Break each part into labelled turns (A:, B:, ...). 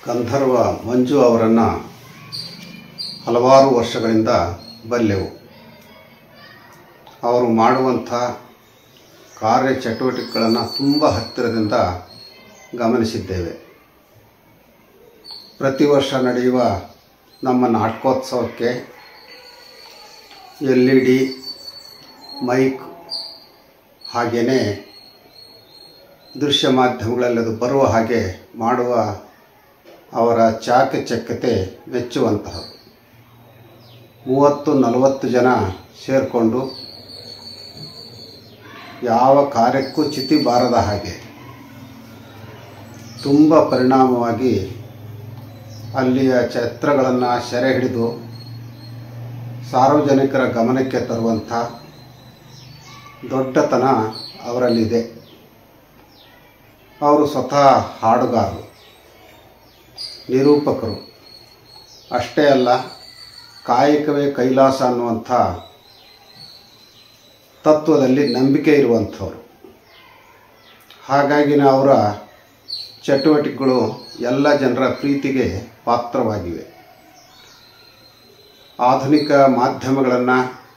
A: ಗಂಧರ್ವ ಮಂಜು ಅವರನ್ನು ಹಲವಾರು ವರ್ಷಗಳಿಂದ ಬಲ್ಲೆವು ಅವರು ಮಾಡುವಂಥ ಕಾರ್ಯಚಟುವಟಿಕೆಗಳನ್ನು ತುಂಬ ಹತ್ತಿರದಿಂದ ಗಮನಿಸಿದ್ದೇವೆ ಪ್ರತಿ ವರ್ಷ ನಡೆಯುವ ನಮ್ಮ ನಾಟಕೋತ್ಸವಕ್ಕೆ ಎಲ್ ಇ ಡಿ ಮೈಕ್ ಹಾಗೆಯೇ ದೃಶ್ಯ ಮಾಧ್ಯಮಗಳಲ್ಲಿ ಅದು ಬರುವ ಹಾಗೆ ಮಾಡುವ ಅವರ ಚಾಕಚಕ್ಯತೆ ಮೆಚ್ಚುವಂತಹದ್ದು ಮೂವತ್ತು ನಲವತ್ತು ಜನ ಸೇರಿಕೊಂಡು ಯಾವ ಕಾರ್ಯಕ್ಕೂ ಚ್ಯುತಿ ಬಾರದ ಹಾಗೆ ತುಂಬ ಪರಿಣಾಮವಾಗಿ ಅಲ್ಲಿಯ ಚಿತ್ರಗಳನ್ನು ಸೆರೆ ಹಿಡಿದು ಸಾರ್ವಜನಿಕರ ಗಮನಕ್ಕೆ ತರುವಂಥ ದೊಡ್ಡತನ ಅವರಲ್ಲಿದೆ ಅವರು ಸ್ವತಃ ಹಾಡುಗಾರರು ನಿರೂಪಕರು ಅಷ್ಟೇ ಅಲ್ಲ ಕಾಯಕವೇ ಕೈಲಾಸ ಅನ್ನುವಂಥ ತತ್ವದಲ್ಲಿ ನಂಬಿಕೆ ಇರುವಂಥವ್ರು ಹಾಗಾಗಿನ ಅವರ ಚಟುವಟಿಕೆಗಳು ಎಲ್ಲ ಜನರ ಪ್ರೀತಿಗೆ ಪಾತ್ರವಾಗಿವೆ ಆಧುನಿಕ ಮಾಧ್ಯಮಗಳನ್ನು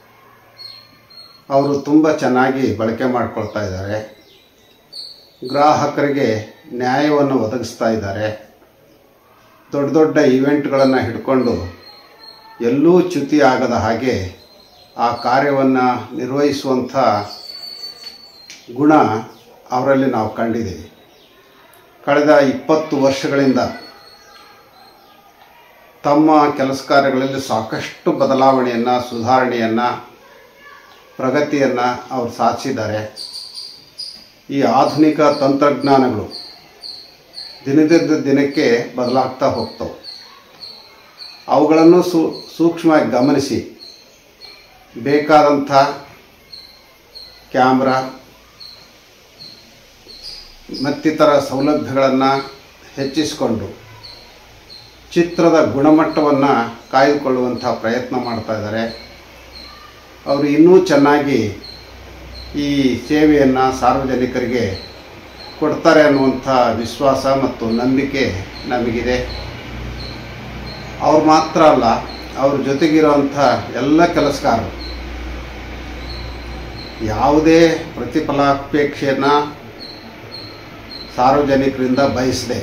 A: ಅವರು ತುಂಬ ಚೆನ್ನಾಗಿ ಬಳಕೆ ಮಾಡ್ಕೊಳ್ತಾ ಇದ್ದಾರೆ ಗ್ರಾಹಕರಿಗೆ ನ್ಯಾಯವನ್ನು ಒದಗಿಸ್ತಾ ಇದ್ದಾರೆ ದೊಡ್ಡ ದೊಡ್ಡ ಇವೆಂಟ್ಗಳನ್ನು ಹಿಡ್ಕೊಂಡು ಎಲ್ಲೂ ಚ್ಯುತಿ ಆಗದ ಹಾಗೆ ಆ ಕಾರ್ಯವನ್ನು ನಿರ್ವಹಿಸುವಂಥ ಗುಣ ಅವರಲ್ಲಿ ನಾವು ಕಂಡಿದ್ದೀವಿ ಕಳೆದ ಇಪ್ಪತ್ತು ವರ್ಷಗಳಿಂದ ತಮ್ಮ ಕೆಲಸ ಕಾರ್ಯಗಳಲ್ಲಿ ಸಾಕಷ್ಟು ಬದಲಾವಣೆಯನ್ನು ಸುಧಾರಣೆಯನ್ನು ಪ್ರಗತಿಯನ್ನು ಅವರು ಸಾಧಿಸಿದ್ದಾರೆ ಈ ಆಧುನಿಕ ತಂತ್ರಜ್ಞಾನಗಳು ದಿನದಿಂದ ದಿನಕ್ಕೆ ಬದಲಾಗ್ತಾ ಹೋಗ್ತವೆ ಅವುಗಳನ್ನು ಸೂ ಸೂಕ್ಷ್ಮವಾಗಿ ಗಮನಿಸಿ ಬೇಕಾದಂಥ ಕ್ಯಾಮ್ರಾ ಮತ್ತಿತರ ಸೌಲಭ್ಯಗಳನ್ನು ಹೆಚ್ಚಿಸಿಕೊಂಡು ಚಿತ್ರದ ಗುಣಮಟ್ಟವನ್ನು ಕಾಯ್ದುಕೊಳ್ಳುವಂಥ ಪ್ರಯತ್ನ ಮಾಡ್ತಾ ಇದ್ದಾರೆ ಅವರು ಇನ್ನೂ ಚೆನ್ನಾಗಿ ಈ ಸೇವೆಯನ್ನು ಸಾರ್ವಜನಿಕರಿಗೆ ಕೊಡ್ತಾರೆ ಅನ್ನುವಂಥ ವಿಶ್ವಾಸ ಮತ್ತು ನಂಬಿಕೆ ನಮಗಿದೆ ಅವ್ರು ಮಾತ್ರ ಅಲ್ಲ ಅವ್ರ ಜೊತೆಗಿರೋವಂಥ ಎಲ್ಲ ಕೆಲಸಗಾರರು ಯಾವುದೇ ಪ್ರತಿಫಲಾಪೇಕ್ಷೆಯನ್ನು ಸಾರ್ವಜನಿಕರಿಂದ ಬಯಸದೆ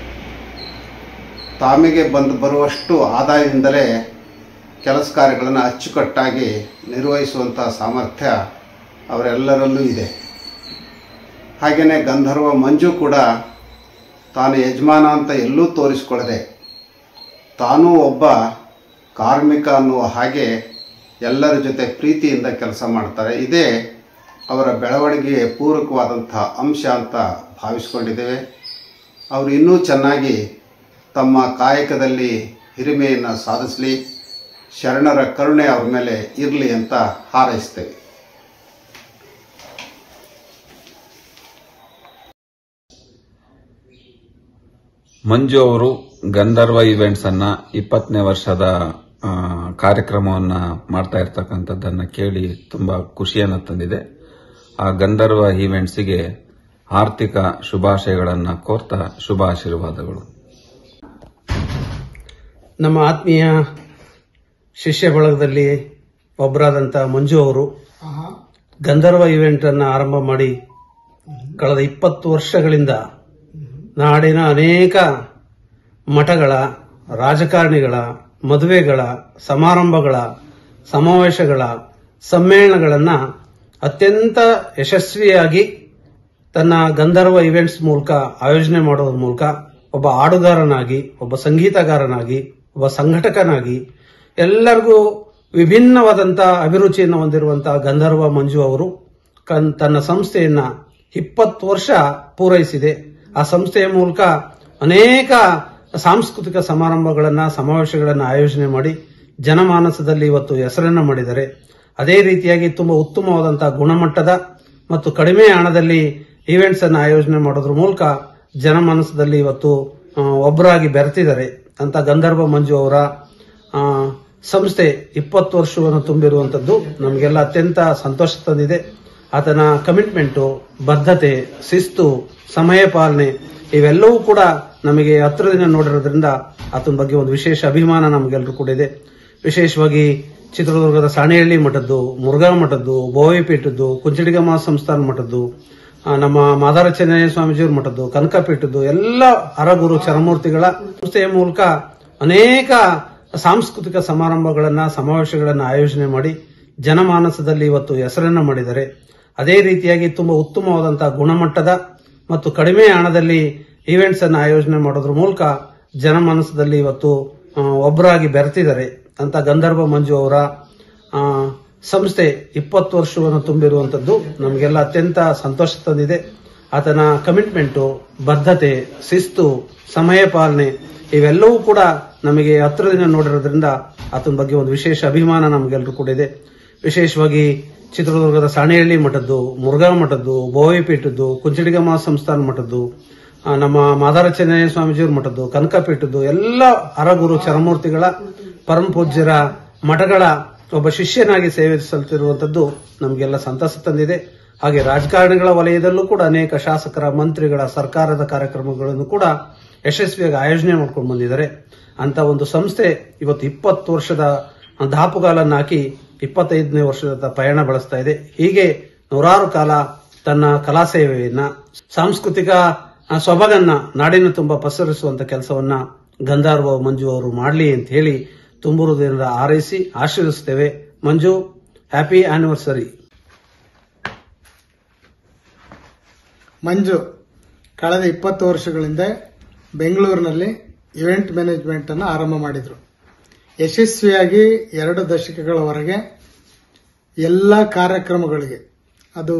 A: ತಾಮಿಗೆ ಬಂದು ಬರುವಷ್ಟು ಆದಾಯದಿಂದಲೇ ಕೆಲಸ ಕಾರ್ಯಗಳನ್ನು ಅಚ್ಚುಕಟ್ಟಾಗಿ ನಿರ್ವಹಿಸುವಂಥ ಸಾಮರ್ಥ್ಯ ಅವರೆಲ್ಲರಲ್ಲೂ ಇದೆ ಹಾಗೆಯೇ ಗಂಧರ್ವ ಮಂಜು ಕೂಡ ತಾನು ಯಜಮಾನ ಅಂತ ಎಲ್ಲೂ ತೋರಿಸ್ಕೊಳ್ಳದೆ ತಾನೂ ಒಬ್ಬ ಕಾರ್ಮಿಕ ಅನ್ನುವ ಹಾಗೆ ಎಲ್ಲರ ಜೊತೆ ಪ್ರೀತಿಯಿಂದ ಕೆಲಸ ಮಾಡ್ತಾರೆ ಇದೇ ಅವರ ಬೆಳವಣಿಗೆಗೆ ಪೂರಕವಾದಂಥ ಅಂಶ ಅಂತ ಭಾವಿಸ್ಕೊಂಡಿದ್ದೇವೆ ಅವರು ಇನ್ನೂ ಚೆನ್ನಾಗಿ ತಮ್ಮ ಕಾಯಕದಲ್ಲಿ ಹಿರಿಮೆಯನ್ನು ಸಾಧಿಸಲಿ ಶರಣರ ಕರುಣೆ ಅವ್ರ ಮೇಲೆ ಇರಲಿ ಅಂತ ಹಾರೈಸ್ತೇವೆ
B: ಮಂಜು ಅವರು ಗಂಧರ್ವ ಇವೆಂಟ್ಸ್ ಅನ್ನ ಇಪ್ಪತ್ತನೇ ವರ್ಷದ ಆ, ಕಾರ್ಯಕ್ರಮವನ್ನ ಮಾಡ್ತಾ ಇರ್ತಕ್ಕಂಥದ್ದನ್ನ ಕೇಳಿ ತುಂಬಾ ಖುಷಿಯನ್ನ ತಂದಿದೆ ಆ ಗಂಧರ್ವ ಈವೆಂಟ್ಸ್ಗೆ ಆರ್ಥಿಕ ಶುಭಾಶಯಗಳನ್ನ ಕೋರ್ತಾ ಶುಭಾಶೀರ್ವಾದಗಳು
C: ನಮ್ಮ ಆತ್ಮೀಯ ಶಿಷ್ಯ ಬಳಗದಲ್ಲಿ ಒಬ್ಬರಾದಂಥ ಮಂಜು ಅವರು ಗಂಧರ್ವ ಇವೆಂಟ್ ಅನ್ನು ಆರಂಭ ಮಾಡಿ ಕಳೆದ ಇಪ್ಪತ್ತು ವರ್ಷಗಳಿಂದ ನಾಡಿನ ಅನೇಕ ಮಠಗಳ ರಾಜಕಾರಣಿಗಳ ಮದುವೆಗಳ ಸಮಾರಂಭಗಳ ಸಮಾವೇಶಗಳ ಸಮ್ಮೇಳನಗಳನ್ನು ಅತ್ಯಂತ ಯಶಸ್ವಿಯಾಗಿ ತನ್ನ ಗಂಧರ್ವ ಇವೆಂಟ್ಸ್ ಮೂಲಕ ಆಯೋಜನೆ ಮಾಡೋದ್ರ ಮೂಲಕ ಒಬ್ಬ ಹಾಡುಗಾರನಾಗಿ ಒಬ್ಬ ಸಂಗೀತಗಾರನಾಗಿ ಒಬ್ಬ ಸಂಘಟಕನಾಗಿ ಎಲ್ಲರಿಗೂ ವಿಭಿನ್ನವಾದಂಥ ಅಭಿರುಚಿಯನ್ನು ಹೊಂದಿರುವಂತಹ ಗಂಧರ್ವ ಮಂಜು ಅವರು ಕನ್- ತನ್ನ ಸಂಸ್ಥೆಯನ್ನ ಇಪ್ಪತ್ತು ವರ್ಷ ಪೂರೈಸಿದೆ ಆ ಸಂಸ್ಥೆಯ ಮೂಲಕ ಅನೇಕ ಸಾಂಸ್ಕೃತಿಕ ಸಮಾರಂಭಗಳನ್ನ ಸಮಾವೇಶಗಳನ್ನು ಆಯೋಜನೆ ಮಾಡಿ ಜನಮಾನಸದಲ್ಲಿ ಇವತ್ತು ಹೆಸರನ್ನ ಮಾಡಿದ್ದಾರೆ ಅದೇ ರೀತಿಯಾಗಿ ತುಂಬಾ ಉತ್ತಮವಾದಂತಹ ಗುಣಮಟ್ಟದ ಮತ್ತು ಕಡಿಮೆ ಹಣದಲ್ಲಿ ಈವೆಂಟ್ಸ್ ಅನ್ನು ಆಯೋಜನೆ ಮಾಡೋದ್ರ ಮೂಲಕ ಜನಮಾನಸದಲ್ಲಿ ಇವತ್ತು ಆ, ಒಬ್ಬರಾಗಿ ಬೆರೆತಿದ್ದಾರೆ ಅಂತ ಗಂಧರ್ವ ಮಂಜು ಅವರ ಆ, ಸಂಸ್ಥೆ ಇಪ್ಪತ್ತು ವರ್ಷವನ್ನು ತುಂಬಿರುವಂತದ್ದು ನಮಗೆಲ್ಲ ಅತ್ಯಂತ ಸಂತೋಷ ತಂದಿದೆ ಆತನ ಕಮಿಟ್ಮೆಂಟು ಬದ್ಧತೆ ಶಿಸ್ತು ಸಮಯ ಪಾಲನೆ ಇವೆಲ್ಲವೂ ಕೂಡ ನಮಗೆ ಹತ್ತಿರದಿಂದ ನೋಡಿರೋದ್ರಿಂದ ಆತನ ಬಗ್ಗೆ ಒಂದು ವಿಶೇಷ ಅಭಿಮಾನ ನಮಗೆಲ್ಲರೂ ಕೂಡ ಇದೆ ವಿಶೇಷವಾಗಿ ಚಿತ್ರದುರ್ಗದ ಸಾಣೇಹಳ್ಳಿ ಮಠದ್ದು ಮುರುಘಾ ಮಠದ್ದು ಬೋವಿಪೀಠದ್ದು ಕುಂಚಡಿಗಮ್ಮ ಸಂಸ್ಥಾನ ಮಠದ್ದು ಆ, ನಮ್ಮ ಮಾದಾರ ಚೆನ್ನಯ್ಯ ಸ್ವಾಮೀಜಿಯವ್ರ ಮಠದ್ದು ಕನಕಪೀಠದ್ದು ಎಲ್ಲ ಹರಗುರು ಚರಮೂರ್ತಿಗಳ ಸಂಸ್ಥೆಯ ಮೂಲಕ ಅನೇಕ ಸಾಂಸ್ಕೃತಿಕ ಸಮಾರಂಭಗಳನ್ನ ಸಮಾವೇಶಗಳನ್ನ ಆಯೋಜನೆ ಮಾಡಿ ಜನಮಾನಸದಲ್ಲಿ ಇವತ್ತು ಹೆಸರನ್ನ ಮಾಡಿದ್ದಾರೆ ಅದೇ ರೀತಿಯಾಗಿ ತುಂಬಾ ಉತ್ತಮವಾದಂತಹ ಗುಣಮಟ್ಟದ ಮತ್ತು ಕಡಿಮೆ ಹಣದಲ್ಲಿ ಈವೆಂಟ್ಸ್ ಅನ್ನು ಆಯೋಜನೆ ಮಾಡೋದ್ರ ಮೂಲಕ ಜನಮಾನಸದಲ್ಲಿ ಇವತ್ತು ಆ, ಒಬ್ಬರಾಗಿ ಬೆರೆತಿದ್ದಾರೆ ಅಂತ ಗಂಧರ್ವ ಮಂಜು ಅವರ ಆ, ಸಂಸ್ಥೆ ಇಪ್ಪತ್ತು ವರ್ಷವನ್ನು ತುಂಬಿರುವಂತದ್ದು ನಮಗೆಲ್ಲ ಅತ್ಯಂತ ಸಂತೋಷ ತಂದಿದೆ ಆತನ ಕಮಿಟ್ಮೆಂಟು ಬದ್ಧತೆ ಶಿಸ್ತು ಸಮಯ ಪಾಲನೆ ಇವೆಲ್ಲವೂ ಕೂಡ ನಮಗೆ ಹತ್ತಿರದಿಂದ ನೋಡಿರೋದ್ರಿಂದ ಆತನ ಬಗ್ಗೆ ಒಂದು ವಿಶೇಷ ಅಭಿಮಾನ ನಮಗೆಲ್ಲರೂ ಕೂಡ ಇದೆ ವಿಶೇಷವಾಗಿ ಚಿತ್ರದುರ್ಗದ ಸಾಣೇಹಳ್ಳಿ ಮಠದ್ದು ಮುರುಘಾ ಮಠದ್ದು ಬೋವಿಪೀಠದ್ದು ಕುಂಚಡಿಗಮ್ಮ ಸಂಸ್ಥಾನ ಮಠದ್ದು ಆ, ನಮ್ಮ ಮಾದಾರ ಚೆನ್ನಯ್ಯ ಸ್ವಾಮೀಜಿಯವ್ರ ಮಠದ್ದು ಕನಕಪೀಠದ್ದು ಎಲ್ಲ ಹರಗುರು ಚರಮೂರ್ತಿಗಳ ಪರಮ ಪೂಜ್ಯರ ಮಠಗಳ ಒಬ್ಬ ಶಿಷ್ಯನಾಗಿ ಸೇವೆ ಸಲ್ಲಿಸಿರುವಂತದ್ದು ನಮಗೆಲ್ಲ ಸಂತಸ ತಂದಿದೆ ಹಾಗೆ ರಾಜಕಾರಣಿಗಳ ವಲಯದಲ್ಲೂ ಕೂಡ ಅನೇಕ ಶಾಸಕರ ಮಂತ್ರಿಗಳ ಸರ್ಕಾರದ ಕಾರ್ಯಕ್ರಮಗಳನ್ನು ಕೂಡ ಯಶಸ್ವಿಯಾಗಿ ಆಯೋಜನೆ ಮಾಡ್ಕೊಂಡು ಬಂದಿದ್ದಾರೆ ಅಂತ ಒಂದು ಸಂಸ್ಥೆ ಇವತ್ತು ಇಪ್ಪತ್ತು ವರ್ಷದ ದಾಪುಗಾಲನ್ನು ಹಾಕಿ ಇಪ್ಪತ್ತೈದನೇ ವರ್ಷದ ಪಯಣ ಬೆಳೆಸ್ತಾ ಇದೆ ಹೀಗೆ ನೂರಾರು ಕಾಲ ತನ್ನ ಕಲಾ ಸೇವೆಯನ್ನ ಸಾಂಸ್ಕೃತಿಕ ಆ, ಸೊಬಗನ್ನ ನಾಡಿನ ತುಂಬ ಪಸರಿಸುವಂತ ಕೆಲಸವನ್ನ ಗಂಧಾರ್ವ ಮಂಜು ಅವರು ಮಾಡಲಿ ಅಂತ ಹೇಳಿ ತುಂಬುರುವುದರಿಂದ ಹಾರೈಸಿ ಆಶೀರ್ವಿಸ್ತೇವೆ ಮಂಜು ಹ್ಯಾಪಿ ಆನಿವರ್ಸರಿ
D: ಮಂಜು ಕಳೆದ ಇಪ್ಪತ್ತು ವರ್ಷಗಳಿಂದ ಬೆಂಗಳೂರಿನಲ್ಲಿ ಇವೆಂಟ್ ಮ್ಯಾನೇಜ್ಮೆಂಟ್ ಅನ್ನು ಆರಂಭ ಮಾಡಿದರು ಯಶಸ್ವಿಯಾಗಿ ಎರಡು ದಶಕಗಳವರೆಗೆ ಎಲ್ಲ ಕಾರ್ಯಕ್ರಮಗಳಿಗೆ ಅದು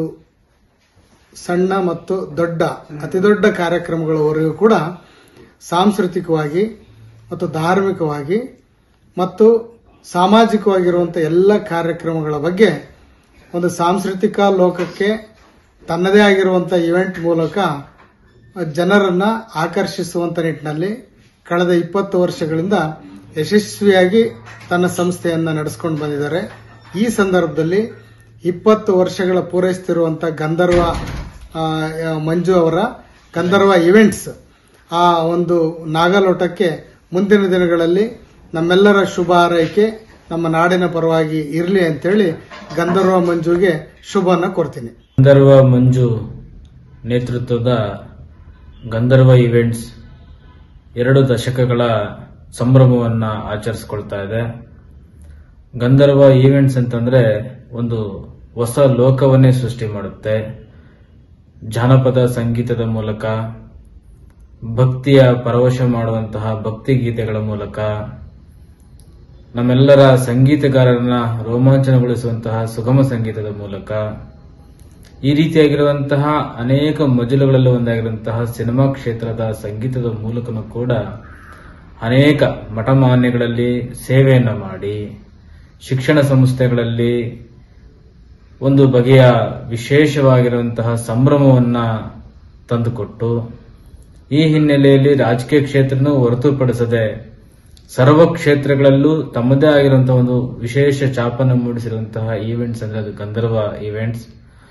D: ಸಣ್ಣ ಮತ್ತು ದೊಡ್ಡ ಅತಿ ದೊಡ್ಡ ಕಾರ್ಯಕ್ರಮಗಳವರೆಗೂ ಕೂಡ ಸಾಂಸ್ಕೃತಿಕವಾಗಿ ಮತ್ತು ಧಾರ್ಮಿಕವಾಗಿ ಮತ್ತು ಸಾಮಾಜಿಕವಾಗಿರುವಂಥ ಎಲ್ಲ ಕಾರ್ಯಕ್ರಮಗಳ ಬಗ್ಗೆ ಒಂದು ಸಾಂಸ್ಕೃತಿಕ ಲೋಕಕ್ಕೆ ತನ್ನದೇ ಆಗಿರುವಂಥ ಇವೆಂಟ್ ಮೂಲಕ ಜನರನ್ನ ಆಕರ್ಷಿಸುವಂತ ನಿಟ್ಟಿನಲ್ಲಿ ಕಳೆದ ಇಪ್ಪತ್ತು ವರ್ಷಗಳಿಂದ ಯಶಸ್ವಿಯಾಗಿ ತನ್ನ ಸಂಸ್ಥೆಯನ್ನ ನಡೆಸಿಕೊಂಡು ಬಂದಿದ್ದಾರೆ ಈ ಸಂದರ್ಭದಲ್ಲಿ ಇಪ್ಪತ್ತು ವರ್ಷಗಳ ಪೂರೈಸುತ್ತಿರುವಂತ ಗಂಧರ್ವ ಆ, ಮಂಜು ಅವರ ಗಂಧರ್ವ ಇವೆಂಟ್ಸ್ ಆ ಒಂದು ನಾಗಲೋಟಕ್ಕೆ ಮುಂದಿನ ದಿನಗಳಲ್ಲಿ ನಮ್ಮೆಲ್ಲರ ಶುಭ ಹಾರೈಕೆ ನಮ್ಮ ನಾಡಿನ ಪರವಾಗಿ ಇರಲಿ ಅಂತೇಳಿ ಗಂಧರ್ವ ಮಂಜುಗೆ ಶುಭನ ಕೊಡ್ತೀನಿ
E: ಗಂಧರ್ವ ಮಂಜು ನೇತೃತ್ವದ ಗಂಧರ್ವ ಇವೆಂಟ್ಸ್ ಎರಡು ದಶಕಗಳ ಸಂಭ್ರಮವನ್ನ ಆಚರಿಸಿಕೊಳ್ತಾ ಇದೆ ಗಂಧರ್ವ ಈವೆಂಟ್ಸ್ ಅಂತಂದ್ರೆ ಒಂದು ಹೊಸ ಲೋಕವನ್ನೇ ಸೃಷ್ಟಿ ಮಾಡುತ್ತೆ ಜಾನಪದ ಸಂಗೀತದ ಮೂಲಕ ಭಕ್ತಿಯ ಪರವಶ ಮಾಡುವಂತಹ ಭಕ್ತಿ ಗೀತೆಗಳ ಮೂಲಕ ನಮ್ಮೆಲ್ಲರ ಸಂಗೀತಗಾರರನ್ನ ರೋಮಾಂಚನಗೊಳಿಸುವಂತಹ ಸುಗಮ ಸಂಗೀತದ ಮೂಲಕ ಈ ರೀತಿಯಾಗಿರುವಂತಹ ಅನೇಕ ಮಜಲುಗಳಲ್ಲಿ ಒಂದಾಗಿರುವಂತಹ ಸಿನಿಮಾ ಕ್ಷೇತ್ರದ ಸಂಗೀತದ ಮೂಲಕನೂ ಕೂಡ ಅನೇಕ ಮಠಮಾನ್ಯಗಳಲ್ಲಿ ಸೇವೆಯನ್ನ ಮಾಡಿ ಶಿಕ್ಷಣ ಸಂಸ್ಥೆಗಳಲ್ಲಿ ಒಂದು ಬಗೆಯ ವಿಶೇಷವಾಗಿರುವಂತಹ ಸಂಭ್ರಮವನ್ನ ತಂದುಕೊಟ್ಟು ಈ ಹಿನ್ನೆಲೆಯಲ್ಲಿ ರಾಜಕೀಯ ಕ್ಷೇತ್ರನೂ ಹೊರತುಪಡಿಸದೆ ಸರ್ವ ಕ್ಷೇತ್ರಗಳಲ್ಲೂ ತಮ್ಮದೇ ಆಗಿರುವಂತಹ ಒಂದು ವಿಶೇಷ ಛಾಪನ್ನು ಮೂಡಿಸಿರುವಂತಹ ಈವೆಂಟ್ಸ್ ಅಂದ್ರೆ ಅದು ಗಂಧರ್ವ ಈವೆಂಟ್ಸ್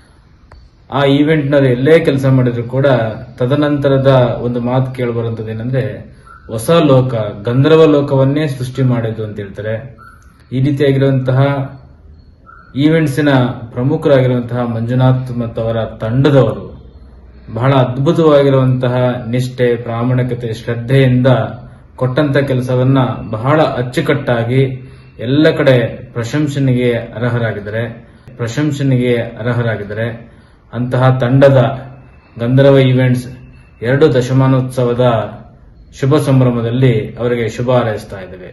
E: ಆ ಈವೆಂಟ್ ನಲ್ಲಿ ಎಲ್ಲೇ ಕೆಲಸ ಮಾಡಿದ್ರು ಕೂಡ ತದನಂತರದ ಒಂದು ಮಾತು ಕೇಳಬರುವಂತದ್ದು ಏನಂದ್ರೆ ಹೊಸ ಲೋಕ ಗಂಧರ್ವ ಲೋಕವನ್ನೇ ಸೃಷ್ಟಿ ಮಾಡಿದ್ದು ಅಂತ ಹೇಳ್ತಾರೆ ಈ ರೀತಿಯಾಗಿರುವಂತಹ ಈವೆಂಟ್ಸಿನ ಪ್ರಮುಖರಾಗಿರುವಂತಹ ಮಂಜುನಾಥ್ ಮತ್ತು ಅವರ ತಂಡದವರು ಬಹಳ ಅದ್ಭುತವಾಗಿರುವಂತಹ ನಿಷ್ಠೆ ಪ್ರಾಮಾಣಿಕತೆ ಶ್ರದ್ಧೆಯಿಂದ ಕೊಟ್ಟಂತ ಕೆಲಸವನ್ನ ಬಹಳ ಅಚ್ಚುಕಟ್ಟಾಗಿ ಎಲ್ಲ ಕಡೆ ಪ್ರಶಂಸನೆಗೆ ಅರ್ಹರಾಗಿದ್ದಾರೆ ಪ್ರಶಂಸನೆಗೆ ಅರ್ಹರಾಗಿದ್ದಾರೆ ಅಂತಹ ತಂಡದ ಗಂಧರ್ವ ಈವೆಂಟ್ಸ್ ಎರಡು ದಶಮಾನೋತ್ಸವದ ಶುಭ ಸಂಭ್ರಮದಲ್ಲಿ ಅವರಿಗೆ ಶುಭ ಹಾರೈಸ್ತಾ ಇದ್ದೇವೆ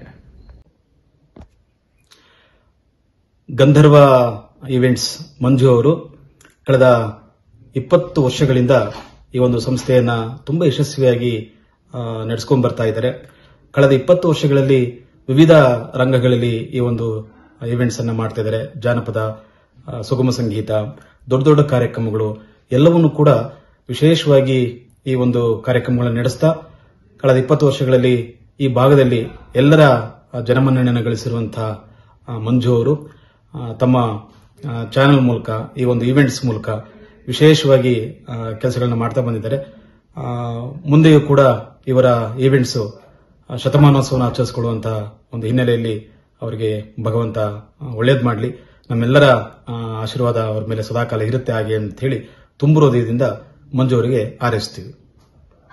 F: ಗಂಧರ್ವ ಇವೆಂಟ್ಸ್ ಮಂಜು ಅವರು ಕಳೆದ ಇಪ್ಪತ್ತು ವರ್ಷಗಳಿಂದ ಈ ಒಂದು ಸಂಸ್ಥೆಯನ್ನ ತುಂಬಾ ಯಶಸ್ವಿಯಾಗಿ ನಡೆಸ್ಕೊಂಡು ಬರ್ತಾ ಇದ್ದಾರೆ ಕಳೆದ ಇಪ್ಪತ್ತು ವರ್ಷಗಳಲ್ಲಿ ವಿವಿಧ ರಂಗಗಳಲ್ಲಿ ಈ ಒಂದು ಇವೆಂಟ್ಸ್ ಅನ್ನ ಮಾಡ್ತಾ ಇದ್ದಾರೆ ಜಾನಪದ ಆ, ಸುಗಮ ಸಂಗೀತ ದೊಡ್ಡ ದೊಡ್ಡ ಕಾರ್ಯಕ್ರಮಗಳು ಎಲ್ಲವನ್ನೂ ಕೂಡ ವಿಶೇಷವಾಗಿ ಈ ಒಂದು ಕಾರ್ಯಕ್ರಮಗಳನ್ನು ನಡೆಸ್ತಾ ಕಳೆದ ಇಪ್ಪತ್ತು ವರ್ಷಗಳಲ್ಲಿ ಈ ಭಾಗದಲ್ಲಿ ಎಲ್ಲರ ಆ, ಜನಮನ್ನಣೆಯನ್ನು ಗಳಿಸಿರುವಂತಹ ಆ, ಮಂಜು ಅವರು ಆ, ತಮ್ಮ ಚಾನೆಲ್ ಮೂಲಕ ಈ ಒಂದು ಇವೆಂಟ್ಸ್ ಮೂಲಕ ವಿಶೇಷವಾಗಿ ಕೆಲಸಗಳನ್ನ ಮಾಡ್ತಾ ಬಂದಿದ್ದಾರೆ ಆ, ಮುಂದೆಯೂ ಕೂಡ ಇವರ ಈವೆಂಟ್ಸ್ ಶತಮಾನೋತ್ಸವನ ಆಚರಿಸಿಕೊಳ್ಳುವಂತಹ ಒಂದು ಹಿನ್ನೆಲೆಯಲ್ಲಿ ಅವರಿಗೆ ಭಗವಂತ ಒಳ್ಳೇದು ಮಾಡಲಿ ನಮ್ಮೆಲ್ಲರ ಆ, ಆಶೀರ್ವಾದ ಅವರ ಮೇಲೆ ಸದಾಕಾಲ ಇರುತ್ತೆ ಹಾಗೆ ಅಂತ ಹೇಳಿ ತುಂಬು ಹೃದಯದಿಂದ ಮಂಜು ಅವರಿಗೆ ಹಾರೈಸ್ತೀವಿ